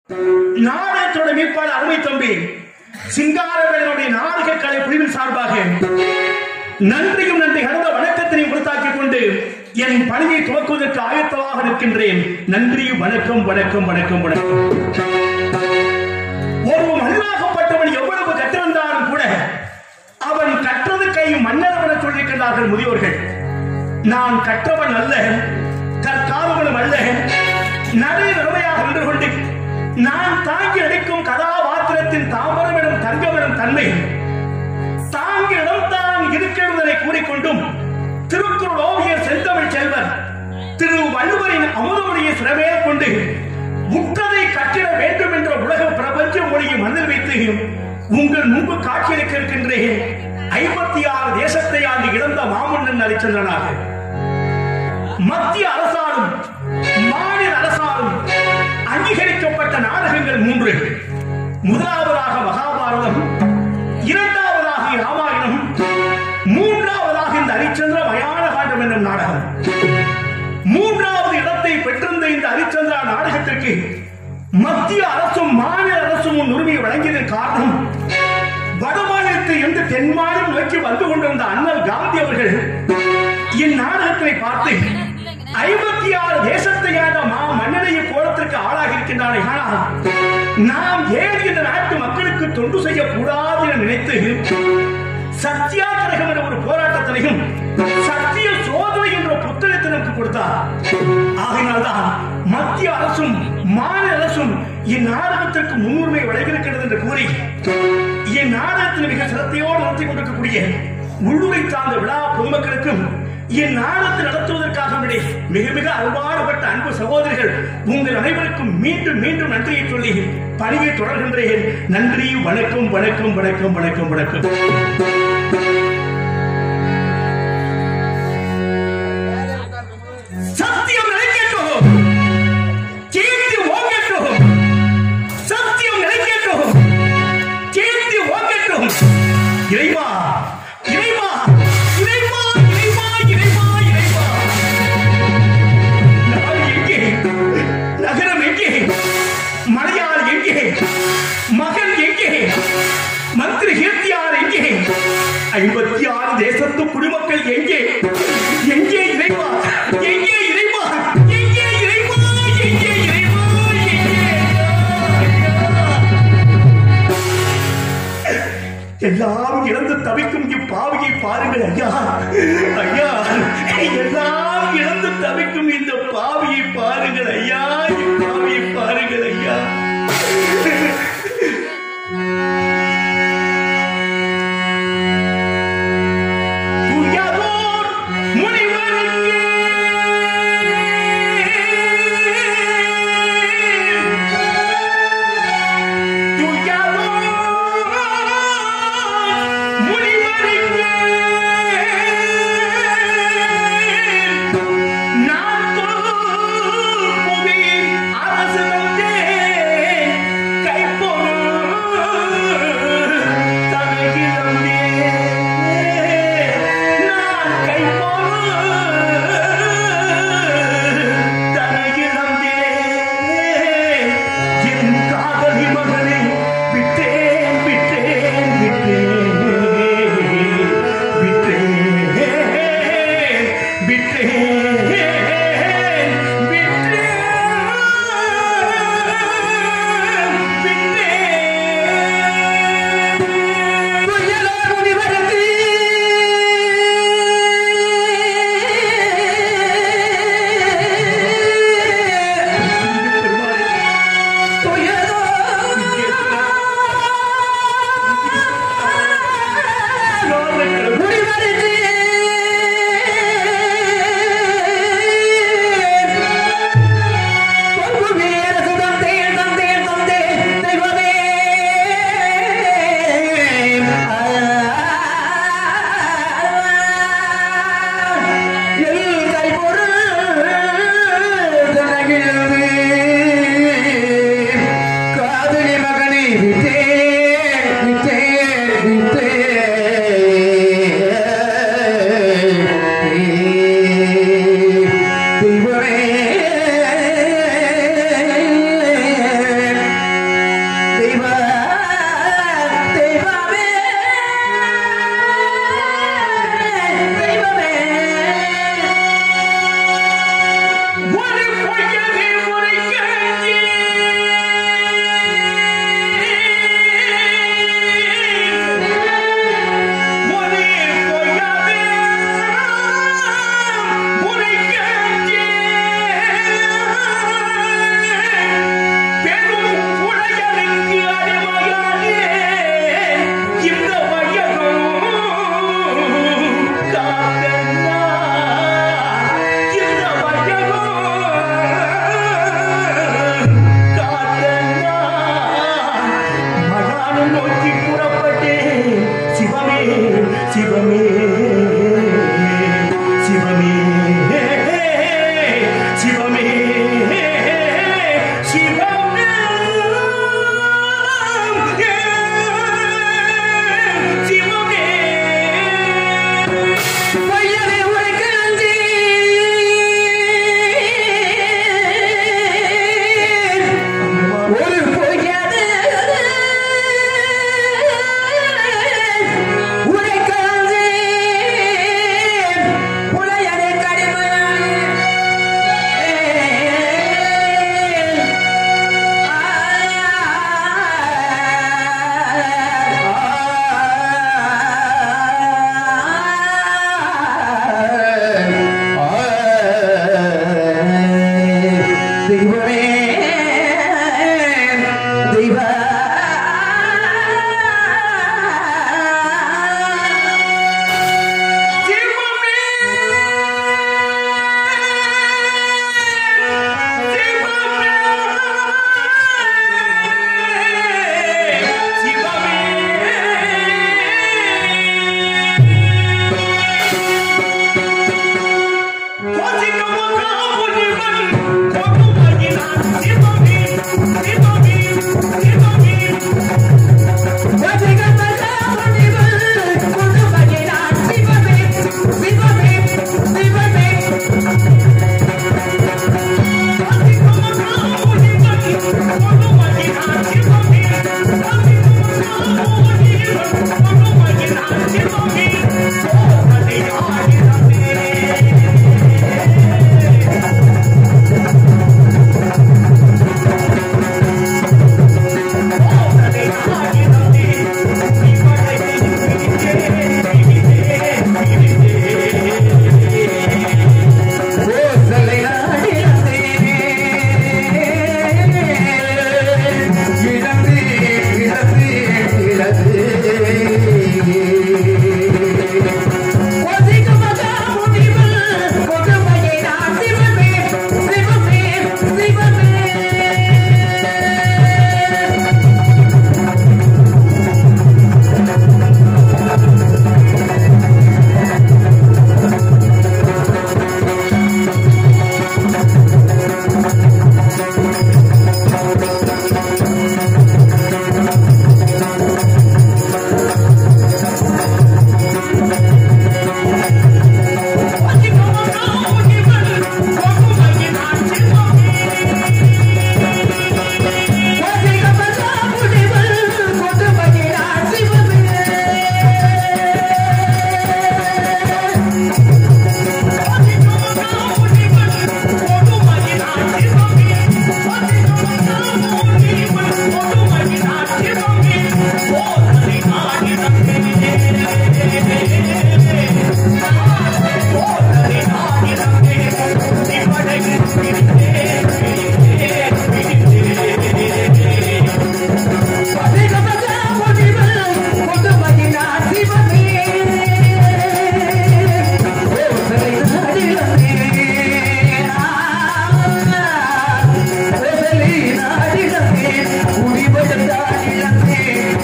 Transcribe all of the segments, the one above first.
நாடகத்தோட மீட்பாளர் அருமை தம்பி சிங்காரவேலனுடைய நாடக கலை பிரிவின் சார்பாக நன்றியும் நன்றி கடந்த வணக்கத்தினையும் கொடுத்தாக்கிக் கொண்டு என் பணியை துவக்குவதற்கு ஆயத்தமாக நிற்கின்றேன் நன்றி வணக்கம் வணக்கம் வணக்கம் வணக்கம் ஒரு மண்ணாகப்பட்டவன் எவ்வளவு கற்றிருந்தாலும் கூட அவன் கற்றது கை மன்னரவன் என சொல்லியிருக்கிறார்கள் முதியோர்கள் நான் கற்றவன் அல்ல கற்காதவனும் அல்ல நடை நிலைமையாக நின்று கொண்டு நான் தாங்கி நடிக்கும் கதாபாத்திரத்தின் தாமரமிடம் தங்கமிடம் தன்மை தாங்கி இடம்தான் இருக்கிறதை கூறிக்கொண்டும் திருக்குறள் ஓவியர் செந்தமிழ் செல்வர் திரு வள்ளுவரின் அமுதமொழியை சிறமேல் கொண்டு முற்றதை கட்டிட வேண்டும் என்ற உலக பிரபஞ்ச மொழியை மனதில் வைத்து உங்கள் முன்பு காட்சியளிக்க இருக்கின்றேன் ஐம்பத்தி ஆறு தேசத்தை ஆண்டு இழந்த மாமன்னன் ஹரிச்சந்திரனாக மத்திய அரசாலும் மாநில அரசாலும் அங்கீகரிக்கப்பட்ட நாடகங்கள் மூன்று முதலாவதாக மகாபாரதம் இரண்டாவதாக ராமாயணம் மூன்றாவதாக இந்த ஹரிச்சந்திர மயான காண்டம் என்னும் நாடகம் மூன்றாவது இடத்தை பெற்றிருந்த இந்த ஹரிச்சந்திரா நாடகத்திற்கு மத்திய அரசும் மாநில அரசும் உன் உரிமையை வழங்கியதன் காரணம் வடமாநிலத்தை இருந்து தென் மாநிலம் நோக்கி வந்து கொண்டிருந்த அண்ணல் காந்தி அவர்கள் இந்நாடகத்தை பார்த்து ஐம்பத்தி ஆறு தேசத்தை ஆண்ட மா மன்னனைய கோலத்திற்கு ஆளாகி இருக்கின்றானே ஆனால் நாம் ஏன் இந்த நாட்டு மக்களுக்கு தொண்டு செய்யக்கூடாது என நினைத்து சத்தியாகிரகம் என்ற ஒரு போராட்டத்தினையும் சத்திய சோதனை என்ற புத்தகத்தை நமக்கு கொடுத்தார் ஆகையினால்தான் மத்திய அரசும் மாநில அரசும் இந்நாடகத்திற்கு முன்னுரிமை வழங்கியிருக்கிறது என்று கூறி இந்நாடகத்தில் மிக சிரத்தையோடு நடத்தி கொண்டிருக்கக்கூடிய உள்ளுரை சார்ந்த விழா பொதுமக்களுக்கும் இந்நாடகத்தை நடத்துவதற்காக வேண்டி மிக மிக அன்பாடுபட்ட அன்பு சகோதரிகள் உங்கள் அனைவருக்கும் மீண்டும் மீண்டும் நன்றியை சொல்லி பணியை தொடர்கின்றேன் நன்றி வணக்கம் வணக்கம் வணக்கம் வணக்கம் வணக்கம் சத்தியம் நிலைக்கட்டும் கீர்த்தி ஓங்கட்டும் சத்தியம் நிலைக்கட்டும் கீர்த்தி ஓங்கட்டும் இறைவா இறைவா இறைவா இறைவா இறைவா இறைவா நாடு எங்கே நகரம் எங்கே மலையாள் எங்கே மகன் எங்கே மந்திரி கீர்த்தியார் எங்கே ஐம்பத்தி ஆறு தேசத்து குடிமக்கள் எங்கே எங்கே இறைவா எங்கே இறைவா எங்கே இறைவா எங்கே இறைவா எங்கே எல்லாம் இழந்து தவிக்கும் இப்பாவியை பாருங்கள் ஐயா ஐயா எல்லாம் இழந்து தவிக்கும் இந்த பாவியை பாருங்கள் ஐயா இப்பாவியை பாருங்கள் ஐயா துயரோர் முனிவருக்கு துயரோர் முனிவருக்கு நான் புவி அரசு வந்தே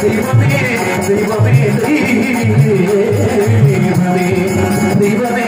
தெய்வமே தெய்வமே தெய்வமே தெய்வமே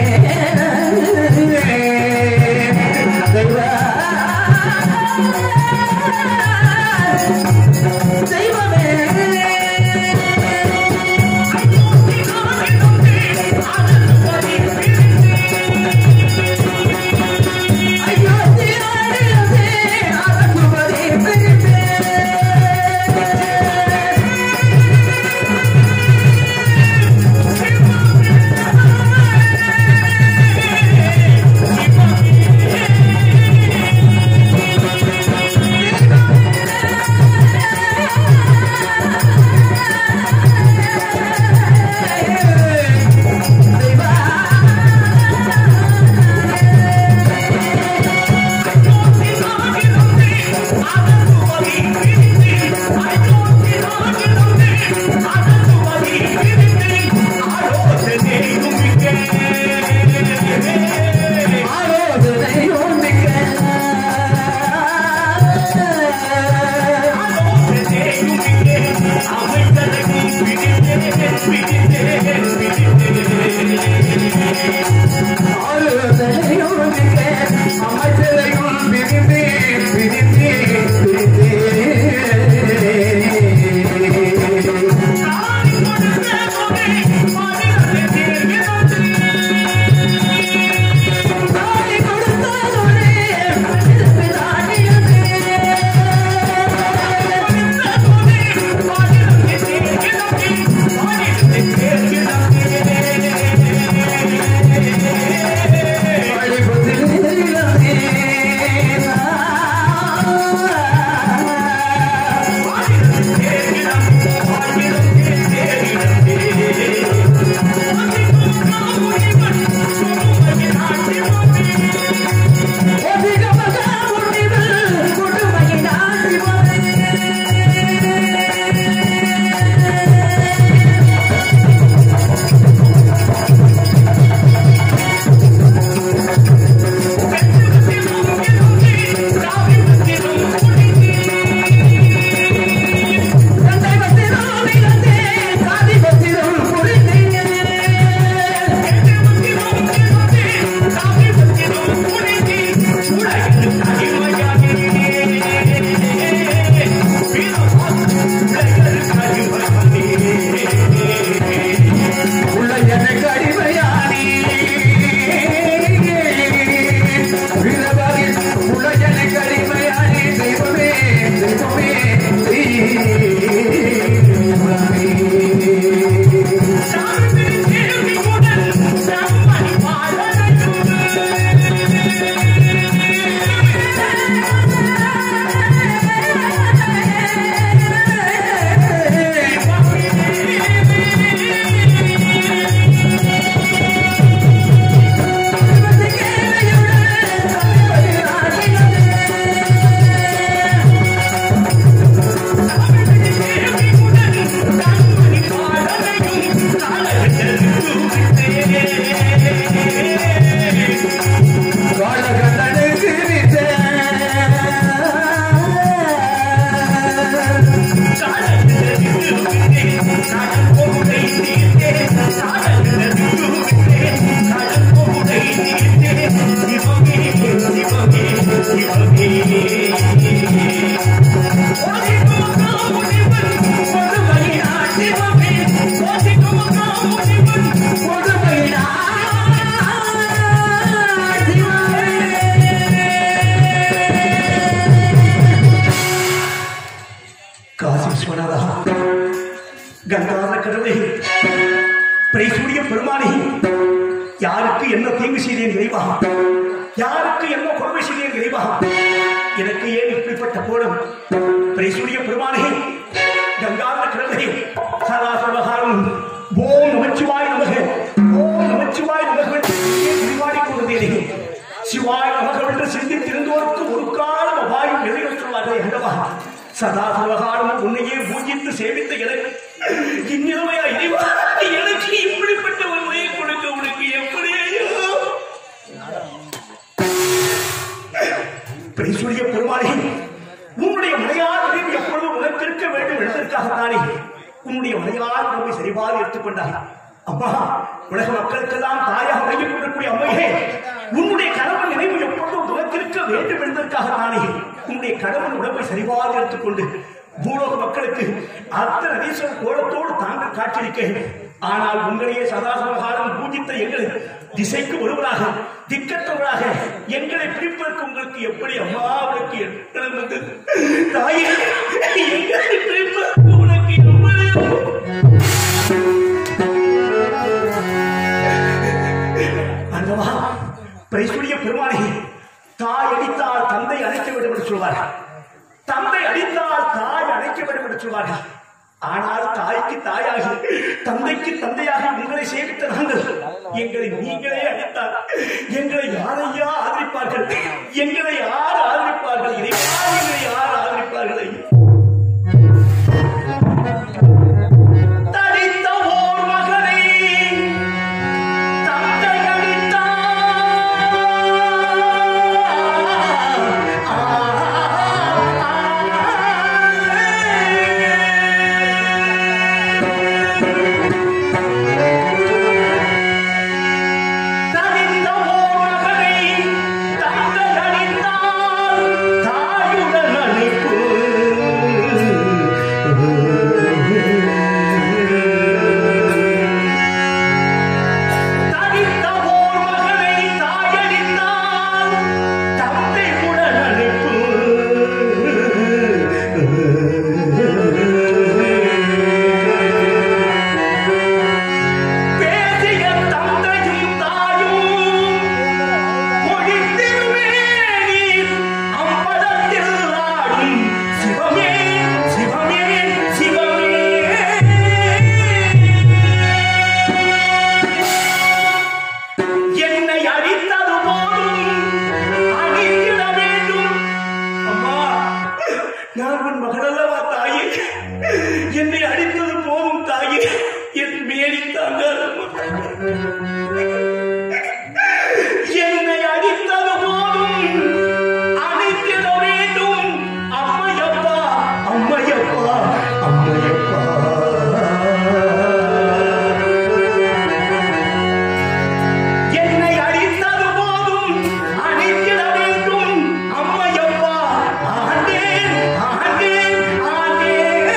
காசி விஸ்வநாதா கங்காத கடவுளே பிரைசூரிய பெருமானே யாருக்கு என்ன தீங்கு செய்தேன் இறைவா யாருக்கு என்ன கொடுமை செய்தேன் இறைவா எனக்கு ஏன் இப்படிப்பட்ட கோலம் பிரைசூரிய பெருமானே கங்காத கடவுளே சதா சர்வகாலம் ஓம் நமச்சிவாய் நமக ஓம் நமச்சிவாய் நமக விரிவாடி கொண்டதே சிவாய் நமக என்று சிந்தித்திருந்தோருக்கு ஒரு காலம் அபாயம் எதிர்கள் சொல்லாதே அல்லவா சதா சர்வகாலம் உன்னையே பூஜித்து சேவித்த எனக்கு இந்நிலைமையா இறைவா எனக்கு இப்படிப்பட்ட ஒரு உரையை கொடுக்க உனக்கு எப்படியோ பிரிசுடைய பெருமானே உன்னுடைய மலையாள எப்பொழுது உனக்கு இருக்க வேண்டும் என்பதற்காகத்தானே உன்னுடைய மலையாள உடம்பை சரிபாக எடுத்துக்கொண்டார் அம்மா உலக மக்களுக்கெல்லாம் தாயாக வழங்கிக் கொண்டிருக்கூடிய அம்மையே உன்னுடைய கணவன் நினைவு எப்பொழுதும் உனக்கிருக்க வேண்டும் என்பதற்காக தானே உன்னுடைய கணவன் உடம்பை சரிவாக எடுத்துக்கொண்டு பூலோக மக்களுக்கு அர்த்த நதீஸ்வரர் கோலத்தோடு தாங்கள் காட்சியளிக்க ஆனால் உங்களையே சதாசவகாலம் பூஜித்த எங்களை திசைக்கு ஒருவராக திக்கற்றவராக எங்களை பிடிப்பதற்கு உங்களுக்கு எப்படி அம்மா உனக்கு எண்ணம் வந்தது தாயே எங்களை பிடிப்பதற்கு உனக்கு எப்படி அந்தவா பிரைசுடைய பெருமானே தாய் அடித்தால் தந்தை அழைக்க வேண்டும் என்று சொல்வார்கள் தந்தை அடித்தால் தாய் அழைக்க வேண்டும் என்று சொல்வார்கள் ஆனால் தாய்க்கு தாயாக தந்தைக்கு தந்தையாக உங்களை சேவித்த நாங்கள் எங்களை நீங்களே அடித்தால் எங்களை யாரையா ஆதரிப்பார்கள் எங்களை யார் ஆதரிப்பார்கள் இறைவா எங்களை யார் ஆதரிப்பார்கள் ஐயா? தடித்த ஓர் மகனை தந்தை தனித்த ஓர் மகனை தந்தை அடித்தால் தாயுடன் அழைப்பு தனித்த ஓர் மகனை தாயடித்தால் தந்தை உடன் அழைப்பு பேசிய தந்தையும் தாயும் பொழித்திருவேணி அம்பலத்தில் ஆடும் சிவமே சிவமே சிவமே என்னை அடித்தது போதும் அடித்திட வேண்டும் அம்மா நான் உன் மகளல்லவா தாயே என்னை அடித்தது போதும் தாயே என் மேடி தாங்காதம்மா என்னை அடித்தது போதும் அடித்திட வேண்டும் அம்மையப்பா அம்மையப்பா அம்மையப்பா என்னை அடித்தது போதும் அடித்திட வேண்டும் அம்மையப்பா ஆண்டேன் ஆண்டேன் ஆண்டேன்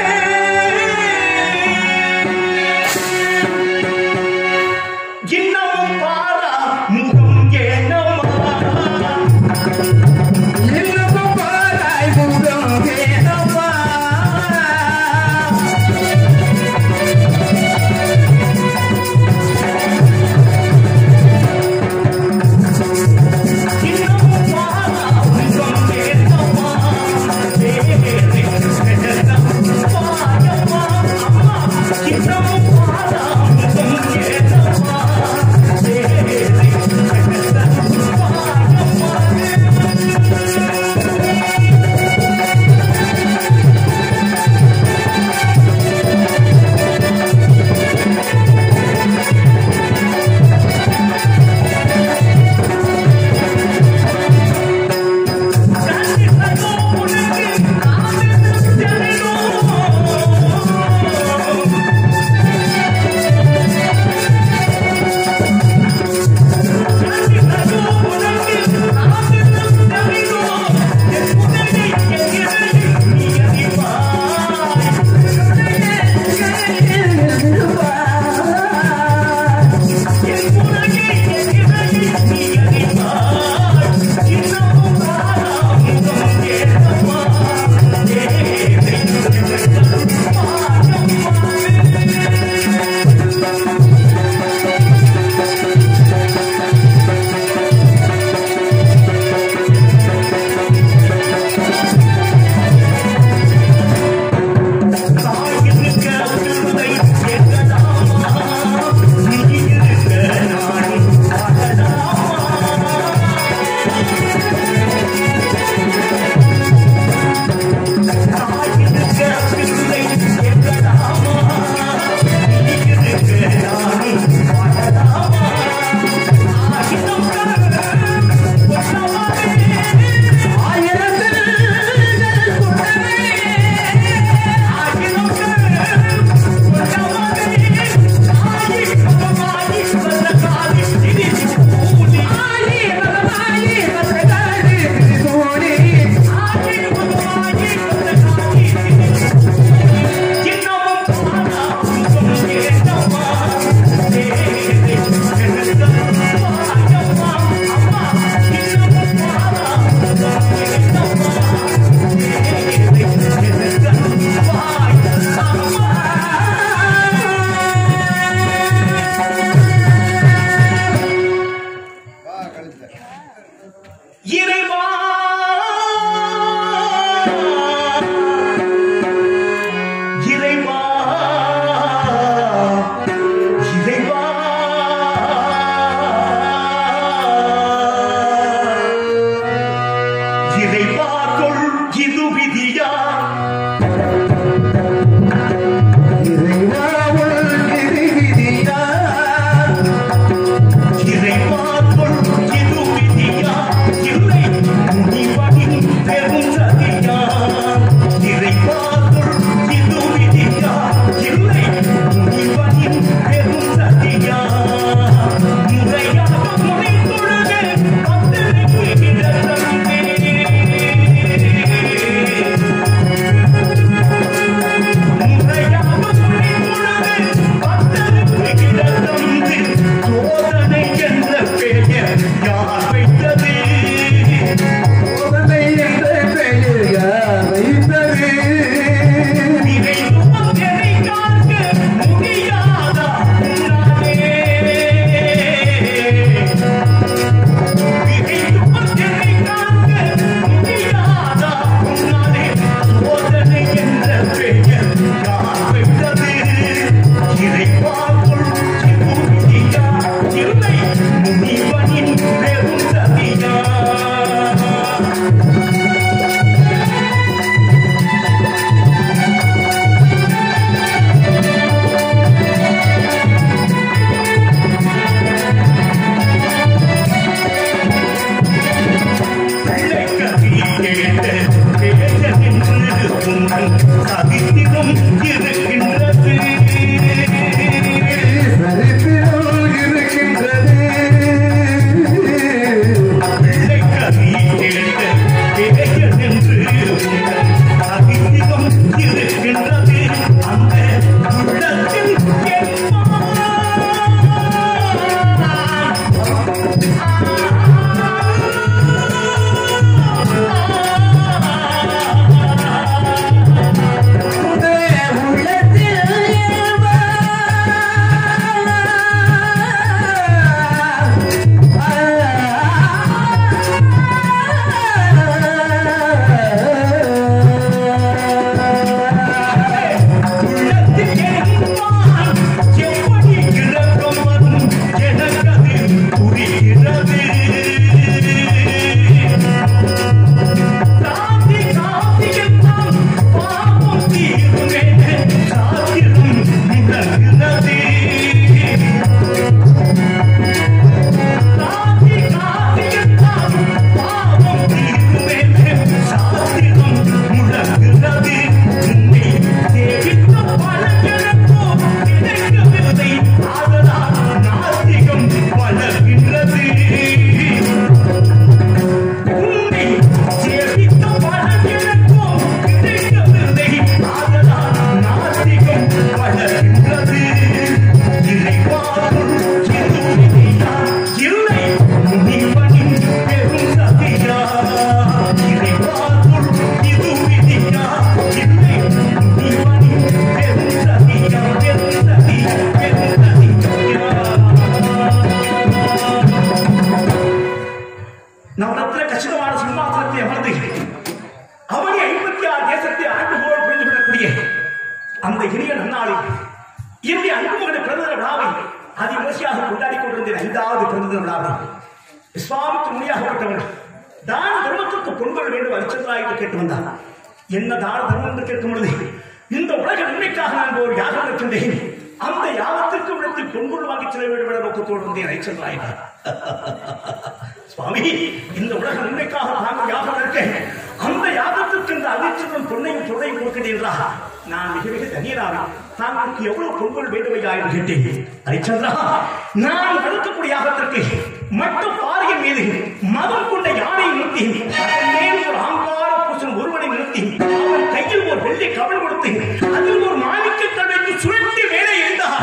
அந்த இனிய நன்னாளில் என்னுடைய அன்புமகனுடைய பிறந்த விழாவை அதிவிமர்சையாக கொண்டாடி கொண்டிருந்த ஐந்தாவது பிறந்த விழாவை இஸ்லாமுக்கு முனியாகப்பட்டவன் தான தர்மத்திற்கு பொங்கல் வேண்டும் அரிச்சந்திரா என்று கேட்டு வந்தான் என்ன தான தர்மம் என்று கேட்கும் பொழுது இந்த உலக நன்மைக்காக நான் ஒரு யாகம் இருக்கின்றேன் அந்த யாகத்திற்கு விடத்து பொங்கல் வாங்கி செல்ல வேண்டும் என்ற நோக்கத்தோடு வந்தேன் அரிச்சந்திரா என்றார் சுவாமி இந்த உலக நன்மைக்காக நாங்கள் யாகம் இருக்கேன் அந்த யாகத்திற்கு இந்த அதிர்ச்சியும் பொன்னையும் தொடையும் கொடுக்கிறீர்களா நான் மிக மிக தனியராக தாங்களுக்கு எவ்வளவு பொங்கல் வேண்டுமையா என்று கேட்டேன் ஹரிச்சந்திரா நான் நடத்தக்கூடிய யாகத்திற்கு மட்டும் பாறையின் மீது மதம் கொண்ட யானை நிறுத்தி அதன் மேல் ஒரு ஆங்கார புருஷன் ஒருவனை நிறுத்தி அவன் கையில் ஒரு வெள்ளை கவல் கொடுத்து அதில் ஒரு மாணிக்க கல்வெட்டு சுழற்றி மேலே இருந்தார்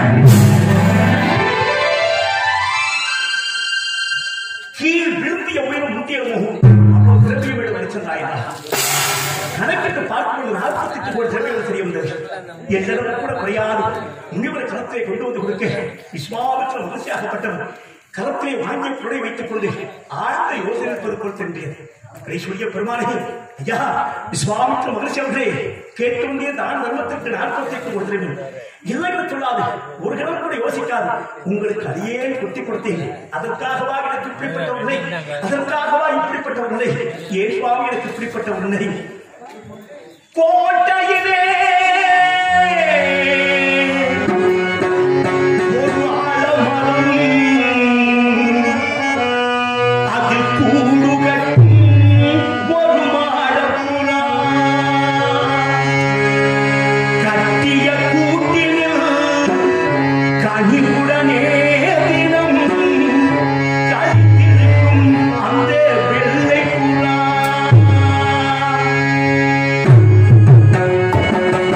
கீழ் விரும்பிய உயரம் முந்திய முகம் அவ்வளவு திரவிய வேண்டும் அரிச்சந்திராயனா கணக்கிட்டு பார்க்கும்போது நாற்பத்தி எட்டு கோடி திரவியம் தெரிய வந்தது என்னிடம் கூட குறையாது முனிவர் கலத்தை கொண்டு வந்து கொடுக்க விஸ்வாமித்திர மனசியாகப்பட்டவன் கலத்தை வாங்கி புடை வைத்துக் கொண்டு ஆழ்ந்த யோசனை இருப்பது போல் தென்றியது ஐஸ்வர்ய பெருமானே ஐயா விஸ்வாமித்திர மகர்ஷி அவர்களே கேட்கொண்டே தான் தர்மத்திற்கு நாற்பத்தி எட்டு கொடுத்திருக்கும் இல்லை என்று சொல்லாது ஒரு கணம் கூட யோசிக்காது உங்களுக்கு அதையே குத்தி கொடுத்தேன் அதற்காகவா எனக்கு இப்படிப்பட்ட உன்னை அதற்காகவா இப்படிப்பட்ட உன்னை ஏன் சுவாமி எனக்கு இப்படிப்பட்ட உன்னை கோட்டையிலே ஒரு ஆலமரம் அது கூடு கட்டும் ஒரு மாடப்புறா கட்டிய கூட்டினில் கனிவுடனே தினம் கழித்திருக்கும் அந்த வெள்ளை புறா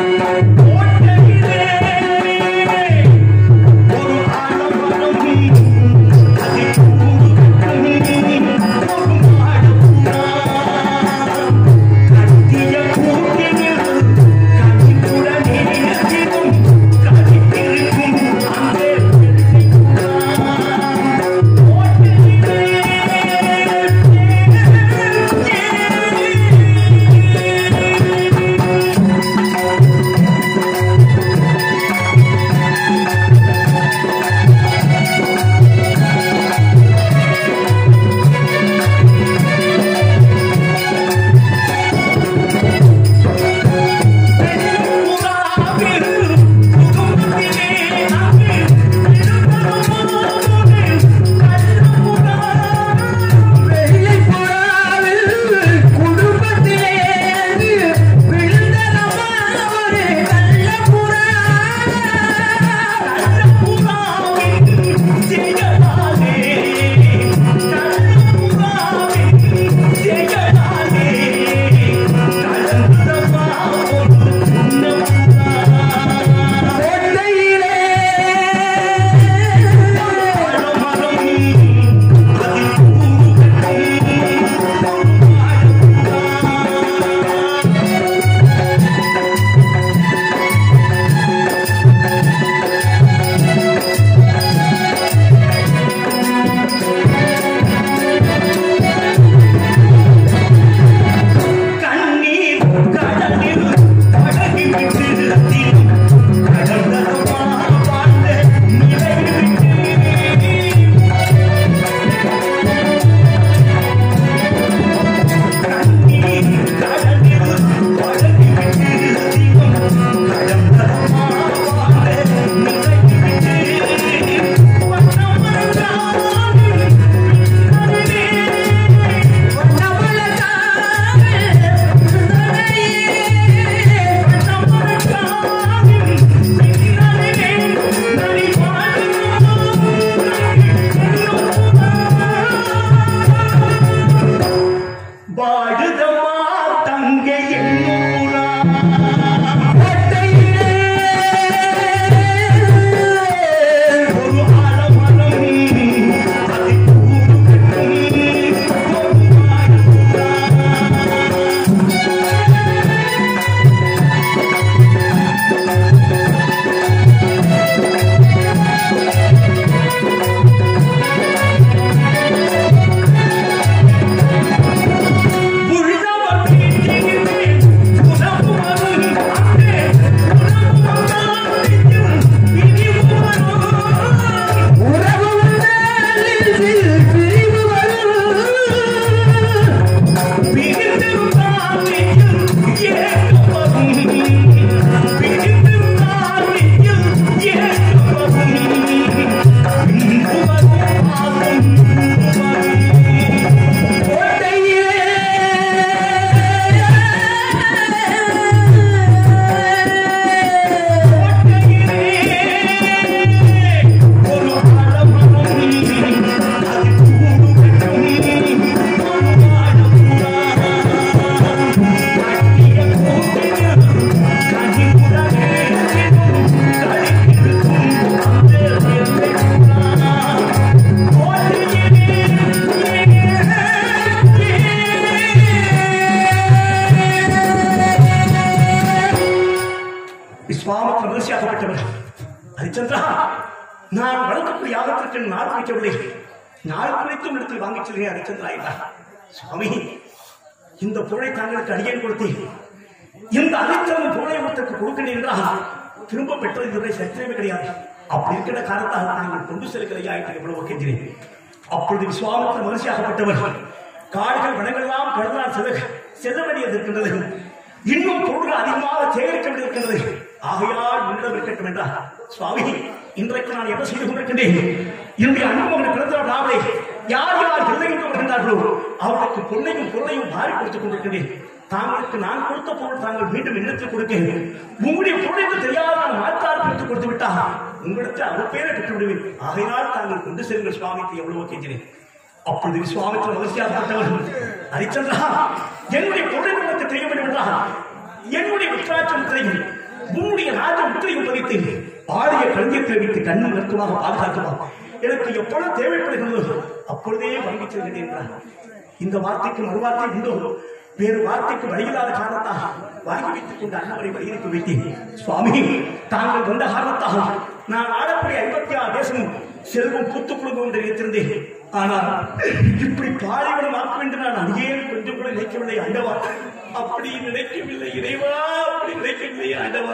விஸ்வாமித்திர மகிழ்ச்சியாகப்பட்டவர் ஹரிச்சந்திரா நான் வளர்க்கக்கூடிய யாகத்திற்கு நாள் குறிக்கவில்லை நாள் குறித்தும் இடத்தில் வாங்கிச் செல்கிறேன் ஹரிச்சந்திரா என்றார் சுவாமி இந்த பொருளை தாங்களுக்கு அடியேன் கொடுத்தேன் இந்த அனைத்தரும் பொருளை ஒருத்தருக்கு கொடுக்கிறேன் என்றால் திரும்ப பெற்றது இதுவரை சத்தியமே கிடையாது அப்படி இருக்கிற காரணத்தால் நாங்கள் கொண்டு செல்கிறையா என்று எவ்வளவு கேட்கிறேன் அப்பொழுது விஸ்வாமித்திர மகிழ்ச்சியாகப்பட்டவர் காடுகள் வனங்கள்லாம் கடலால் செல்ல செல்ல வேண்டியது இருக்கின்றது இன்னும் பொருள்கள் அதிகமாக சேகரிக்க வேண்டியிருக்கிறது ஆகையால் உன்னிடம் இருக்கட்டும் என்றார் சுவாமி இன்றைக்கு நான் என்ன செய்து கொண்டிருக்கின்றேன் என்னுடைய அனுபவம் பிறந்த நாளை யார் யார் இல்லை என்று வருகின்றார்களோ அவர்களுக்கு பொன்னையும் பொருளையும் மாறி கொடுத்துக் கொண்டிருக்கின்றேன் தாங்களுக்கு நான் கொடுத்த பொருள் தாங்கள் மீண்டும் என்னிடத்தில் கொடுக்க உங்களுடைய பொருள் என்று தெரியாத நான் மாற்றார் கொடுத்து கொடுத்து விட்டால் உங்களிடத்தில் அவர் பேரை பெற்று விடுவேன் ஆகையினால் தாங்கள் கொண்டு செல்லுங்கள் சுவாமிக்கு எவ்வளவோ கேட்கிறேன் அப்பொழுது விஸ்வாமித்திர மகிழ்ச்சியாகப்பட்டவர் ஹரிச்சந்திரா என்னுடைய பொருளை உங்களுக்கு தெரிய வேண்டும் என்றால் என்னுடைய உத்ராட்சம் உன்னுடைய ராஜ முத்திரையும் பதித்து ஆடிய களஞ்சியத்தில் வைத்து கண்ணும் நெருக்கமாக பாதுகாக்குமா எனக்கு எப்பொழுது தேவைப்படுகிறதோ அப்பொழுதே வாங்கிச் செல்கிறேன் என்றார் இந்த வார்த்தைக்கு மறுவார்த்தை உண்டோ வேறு வார்த்தைக்கு வழியில்லாத காரணத்தாக வாங்கி வைத்துக் கொண்டு அண்ணவரை வழியனுப்பி வைத்தேன் சுவாமி தாங்கள் வந்த காரணத்தாக நான் ஆடக்கூடிய ஐம்பத்தி ஆறு தேசமும் செல்வம் புத்து குழுங்கும் என்று நினைத்திருந்தேன் ஆனால் இப்படி பாலைவனம் ஆக்க வேண்டும் நான் அடியே கொஞ்சம் கூட நினைக்கவில்லை ஆண்டவா அப்படி நினைக்கவில்லை இறைவா அப்படி நினைக்கவில்லை ஆண்டவா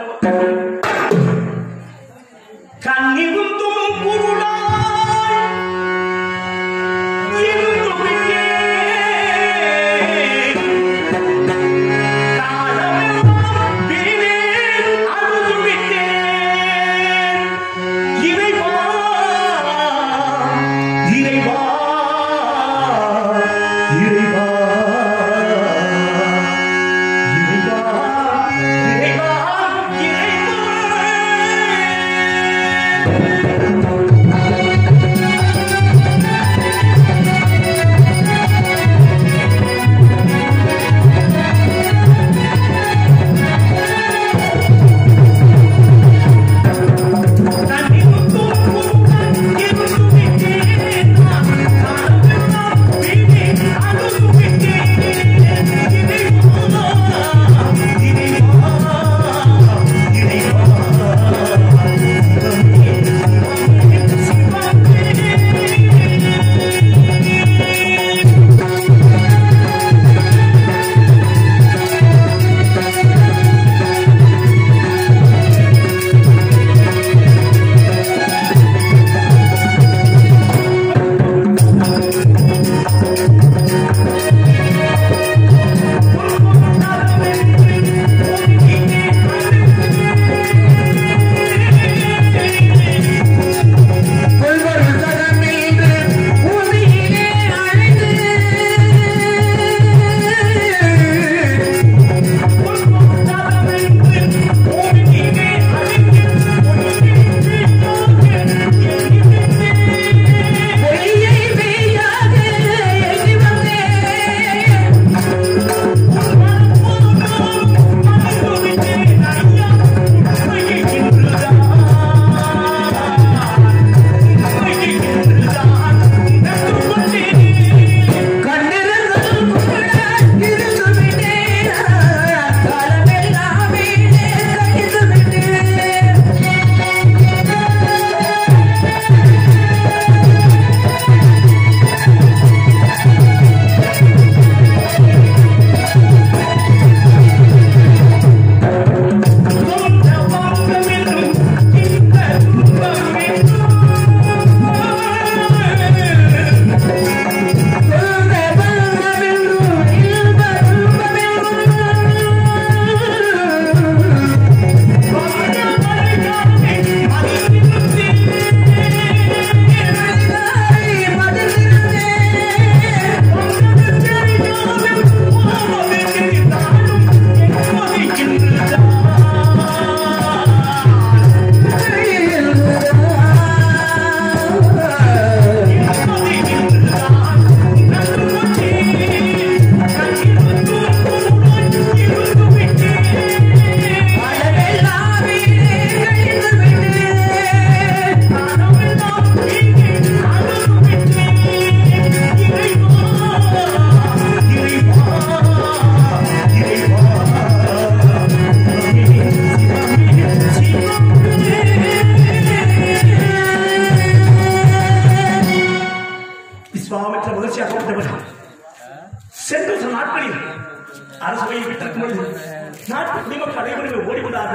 கண்ணிருந்தும் குருடாய் இருந்தும் இங்கே காலமெல்லாம் வீணே அழுது விட்டேன் இறைவா இறைவா இறைவா இறைவா இறைவா இறைவா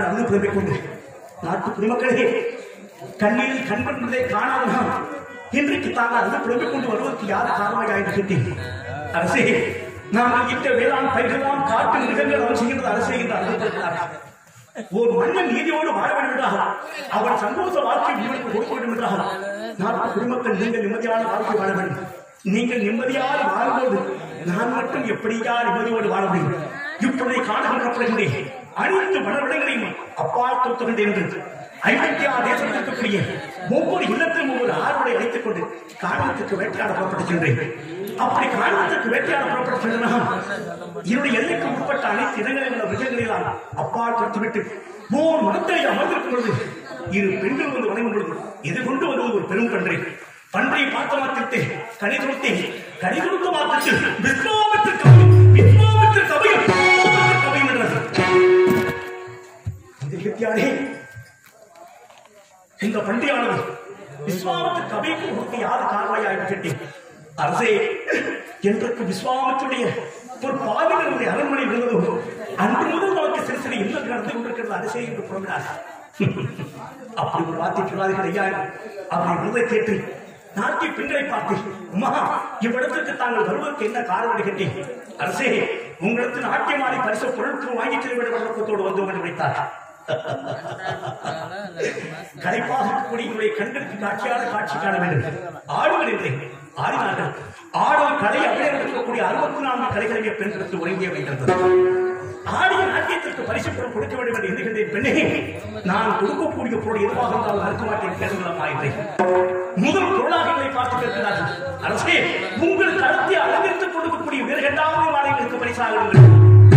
தாங்கள் அழுது புலம்பிக் கொண்டு நாட்டு குடிமக்களே கண்ணீரில் கண்பன்றதை காணாமல் இன்றைக்கு தாங்கள் அழுது புலம்பிக் கொண்டு வருவதற்கு யார் காரணமாக என்று கேட்டேன் அரசே நாம் இட்ட வேளாண் பயிர்களெல்லாம் காட்டு மிருகங்கள் அவன் செய்கின்றது அரசே என்று அழுது ஒரு மன்னன் நீதியோடு வாழ வேண்டும் என்றால் அவன் சந்தோஷ வாழ்க்கை உங்களுக்கு கொடுக்க வேண்டும் என்றால் நாட்டு குடிமக்கள் நீங்கள் நிம்மதியான வாழ்க்கை வாழ வேண்டும் நீங்கள் நிம்மதியாக வாழ்வோடு நான் மட்டும் எப்படியா நிம்மதியோடு வாழ முடியும் இப்பொழுதை காணப்படுகின்றேன் அனைத்து வளவிடங்களையும் அப்பால் தோற்றுகின்றேன் என்று ஐம்பத்தி ஆறு தேசத்தில் இருக்கக்கூடிய ஒவ்வொரு இல்லத்திலும் ஒவ்வொரு ஆறுவடை வைத்துக் கொண்டு காரணத்துக்கு வேட்டையாட புறப்பட்டு சென்றேன் அப்படி காரணத்துக்கு வேட்டையாட புறப்பட்டு சென்றனால் என்னுடைய எல்லைக்கு உட்பட்ட அனைத்து இடங்களில் உள்ள மிருகங்களெல்லாம் அப்பால் கொடுத்துவிட்டு மூணு மரத்தை அமர்ந்திருக்கும் பொழுது இரு பெண்கள் வந்து வணங்கும் பொழுது இது கொண்டு வருவது ஒரு பெரும் பன்றை பன்றை பார்த்த மாத்திரத்தை கனி கொடுத்தேன் கனி கொடுத்த மாத்திரத்தில் விஸ்வாமித்திர கவியும் விஸ்வாமித்திர கவியும் விஸ்வாமித்திர கவியும் என்றது இந்த வித்தியாரே இந்த பண்டிகையானது விஸ்வாமித்திர கவிக்கு உனக்கு யார் காரணமாயா என்று கேட்டேன் அரசே என்றைக்கு விஸ்வாமித்துடைய ஒரு பாவிகளுடைய அரண்மனை இருந்ததோ அன்று முதல் நமக்கு சிறு சிறு இல்லம் நடந்து கொண்டிருக்கிறது அரசே என்று புறமினார் அப்படி ஒரு வார்த்தை சொல்லாதீர்கள் ஐயா அப்படி விருதை கேட்டு நாட்டிய பெண்களை பார்த்து அம்மா இவ்விடத்திற்கு தாங்கள் வருவதற்கு என்ன காரணம் என்று கேட்டேன் அரசே உங்களுக்கு நாட்டியமாடி பரிசு பொருட்கள் வாங்கி செல்ல வேண்டும் என்ற நோக்கத்தோடு வந்து என்று வைத்தார் களைப்பாக இருக்கக்கூடிய உங்களுடைய கண்களுக்கு காட்சியான காட்சி காண வேண்டும் ஆடுகள் இல்லை ஆடினார்கள் ஆடல் கலை அப்படியே இருக்கக்கூடிய அறுபத்தி நான்கு கலைகளைய பெண்களுக்கு ஒருங்கே வைத்திருந்தது ஆடிய நாட்டியத்திற்கு பரிசு பொருள் கொடுக்க வேண்டும் என்று எண்ணுகின்றேன் பெண்ணே நான் கொடுக்கக்கூடிய பொருள் எதுவாக இருந்தாலும் மறுக்க மாட்டேன் கேளுங்களமாயிற்றேன் முதல் பொருளாக என்னை பார்த்து கேட்கிறார்கள் அரசே உங்களுக்கு அடர்த்தி அலங்கரித்துக் கொடுக்கக்கூடிய வேறு இரண்டாவது மாலைகளுக்கு பரிசாக இருங்கள்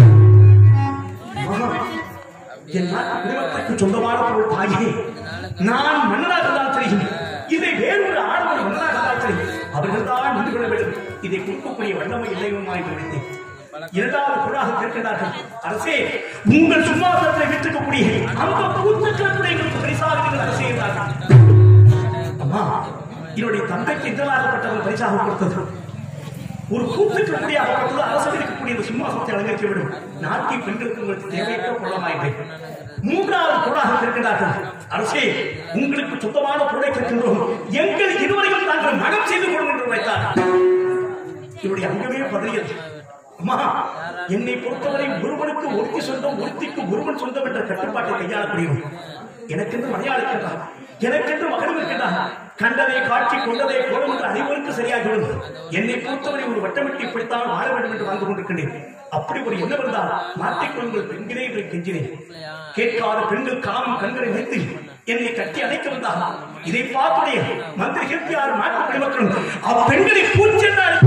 ஆமா. என் நாட்டு குடிமக்களுக்கு சொந்தமான பொருள் தாயே நான் மன்னனாக இருந்தால் தெரியும் இதை வேறொரு ஆடவர் மன்னனாக இருந்தால் தெரியும் அவர்கள் தான் நின்று கொள்ள வேண்டும் இதை கொடுக்கக்கூடிய வல்லமை இல்லையுமா என்று நினைத்தேன் இரண்டாவது பொருளாக கேட்கிறார்கள் அரசே உங்கள் சும்மாசனத்தை விட்டுக்கக்கூடிய அந்த பூச்சக்கரத்துடைய எங்களுக்கு பரிசாக நீங்கள் அரசே என்றார்கள் அம்மா என்னுடைய தந்தைக்கு எதிராகப்பட்டவர் பரிசாக கொடுத்தது ஒரு கூத்துக்கு முடியாகப்பட்டது அரசு இருக்கக்கூடிய இந்த சிம்மாசனத்தை அலங்கரிக்க வேண்டும் நாட்டிய பெண்களுக்கு உங்களுக்கு தேவையற்ற பொருளமாயிற்று மூன்றாவது பொருளாக இருக்கிறார்கள் அரசே உங்களுக்கு சுத்தமான பொருளை கேட்கின்றோம் எங்கள் இருவரையும் நாங்கள் மனம் செய்து கொள்ளும் என்று வைத்தார் இவருடைய அங்கமே பதறியது அம்மா என்னை பொறுத்தவரை ஒருவனுக்கு ஒருத்தி சொந்தம் ஒருத்திக்கு ஒருவன் சொந்தம் என்ற கட்டுப்பாட்டை கையாளக்கூடியவன் எனக்கென்று மலையாள இருக்கின்றார் எனக்கென்று மகனும் இருக்கின்றார் கண்டதை காட்சி கொண்டதை கோலம் என்று அனைவருக்கும் சரியாகிவிடும் என்னை பொறுத்தவரை ஒரு வட்டமிட்டு இப்படித்தான் வாழ வேண்டும் என்று வாழ்ந்து கொண்டிருக்கின்றேன் அப்படி ஒரு எண்ணம் இருந்தால் மாற்றிக்கொள்ளுங்கள் பெண்களே என்று கெஞ்சினேன் கேட்காத பெண்கள் காமம் கண்களை வைத்து என்னை கட்டி அணைக்க வந்தார் இதை பார்த்துடைய மந்திரி ஹெப்தியார் நாட்டு குடிமக்களும் அப்பெண்களை பூச்சென்றால்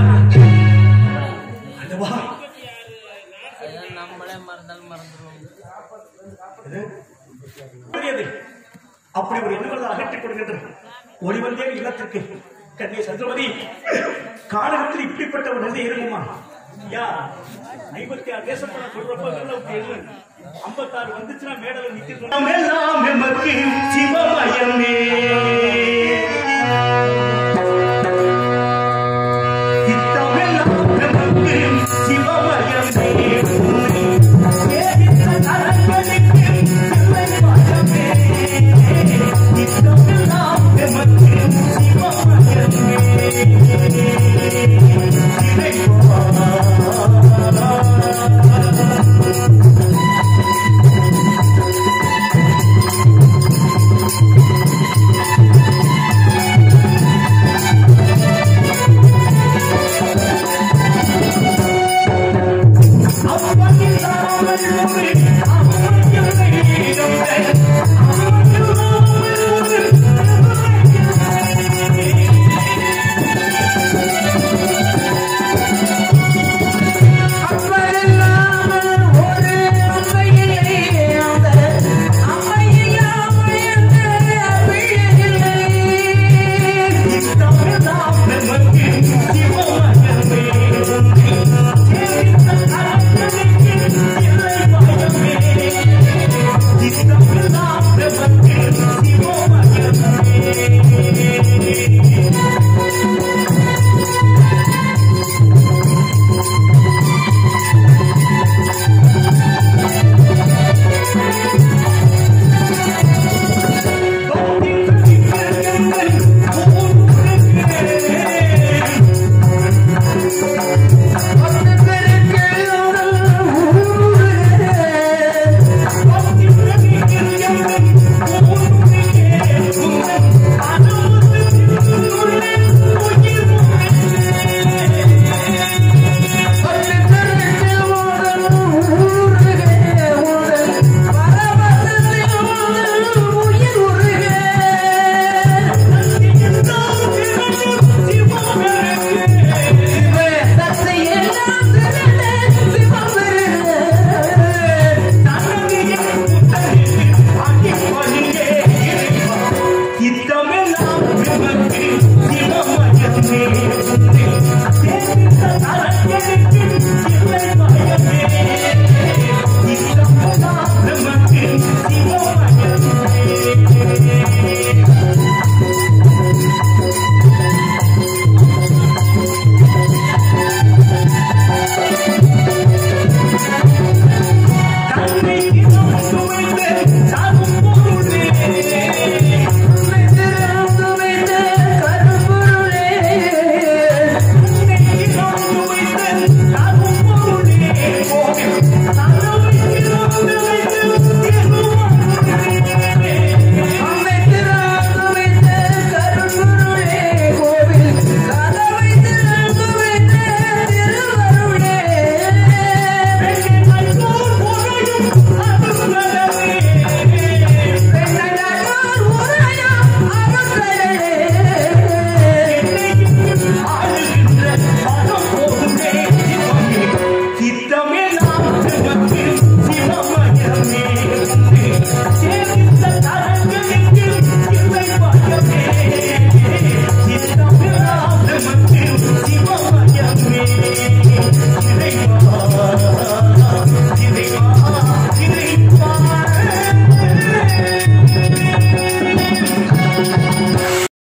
அல்லவா அதான் நம்மளே மறந்தாலும் மறந்துடுவோம் புரியுது அப்படி ஒரு எண்ணங்கள் அகற்றிக் கொடுக்கின்றது ஒளிவந்தே இல்லத்திற்கு கண்ணே சந்திரமதி காலகத்தில் இப்படிப்பட்ட ஒரு நிலை இருக்குமா யா ஐம்பத்தி ஆறு தேசப்பட சொல்றப்ப ஐம்பத்தாறு வந்துச்சுன்னா மேடல நிக்கிறோம் எல்லாம் எமக்கு சிவமயமே